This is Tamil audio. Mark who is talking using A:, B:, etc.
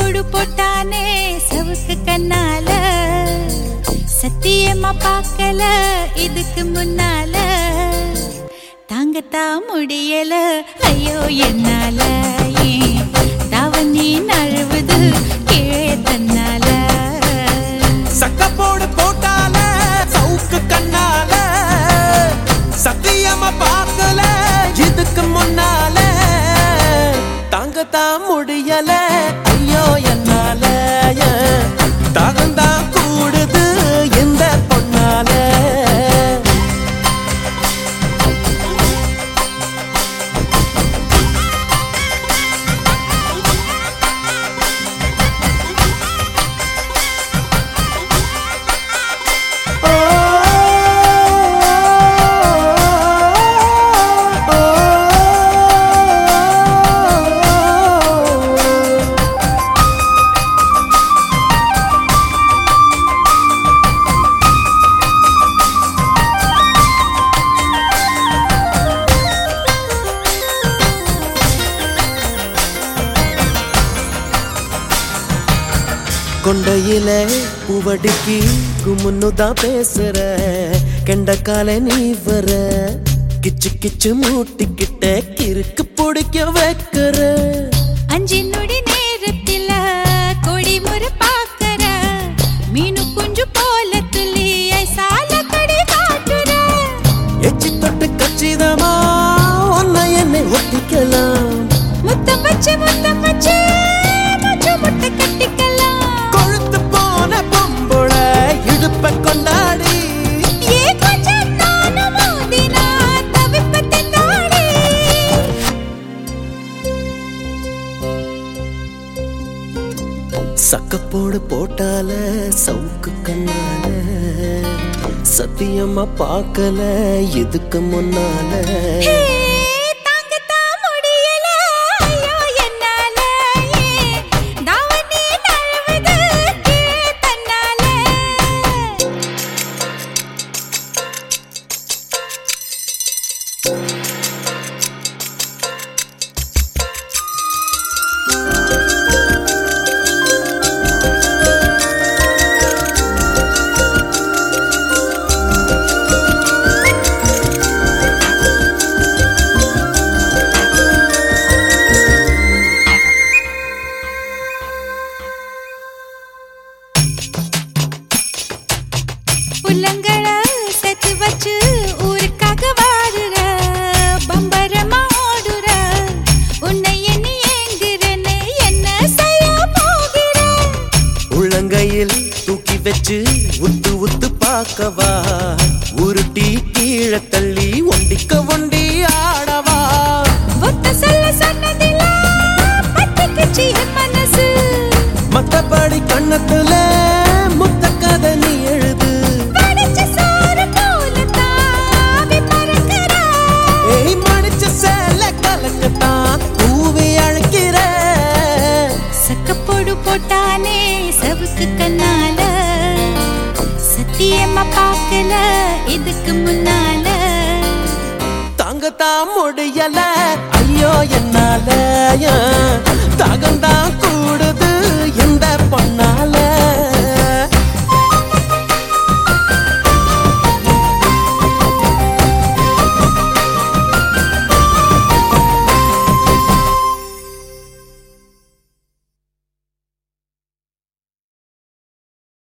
A: போடு போட்டானே சவுக்கு கண்ணால சத்தியமா பார்க்கல இதுக்கு முன்னால தாங்கத்தான் முடியல ஐயோ என்னால ஏன் தாவணி நழுவுது கீழே தன்னால
B: சக்கப்போடு போட்டால சவுக்கு கண்ணால சத்தியமா பார்க்கல இதுக்கு முன்னால தாங்கத்தான் முடியல ஐயோ என்னால தாகந்தான் கூடுது இந்த பொண்ணால கொண்டையில பூவடிக்கு குமுன்னு தான் பேசுற கெண்டக்கால நீ வர கிச்சு கிச்சு மூட்டிக்கிட்ட கிறுக்கு பிடிக்க வைக்கிற
A: அஞ்சு நொடி நேரத்தில கொடி முறை பார்க்கற மீனு குஞ்சு போல துள்ளி ஐசால கடி காட்டுற
B: எச்சி தொட்டு கச்சிதமா ஒன்ன என்னை ஒட்டிக்கலாம்
A: முத்தம் வச்சு முத்தம் வச்சு மூச்சு முட்டை கட்டிக்கலாம்
B: கொழுத்து போன பொம்புள இடுப்ப கொண்டாடி
A: ஏ கொஞ்சம் நானும் மோதினா தவிப்ப திண்டாடி
B: சக்கப்போடு போட்டால சவுக்கு கண்ணால சத்தியமா பார்க்கல இதுக்கு முன்னால
A: ஹே, தாங்கத்தான் முடியல ஐயோ என்னால ஏன் தாவணி நழுவுது கீழே தன்னால புள்ளங்கள சேர்த்து வச்சு ஊருக்காக வாடுற பம்பரமா ஓடுற உன்னை எண்ணி ஏங்குறனே என்ன செய்ய போகிற
B: உள்ளங்கையில் தூக்கி வச்சு உத்து உத்து பார்க்கவா உருட்டி கீழே தள்ளி ஒண்டிக்க ஒண்டி ஆடவா
A: ஒத்த சொல்ல சொன்னதில்ல பத்திக்குச்சு என் மனசு
B: மத்தபடி கண்ணத்துல முத்த கதை நீ எழுது
A: வடிச்ச சோறு போல தாவி பறக்கிற
B: ஏய் மடிச்ச சேல கலக்கத்தான் பூவி அழைக்கிற
A: சக்கப்போடு போட்டானே சவுக்கு கண்ணால சத்தியமா பார்க்கல இதுக்கு முன்னால
B: தாங்கத்தான் முடியல ஐயோ என்னால தாகம்தான் கூடு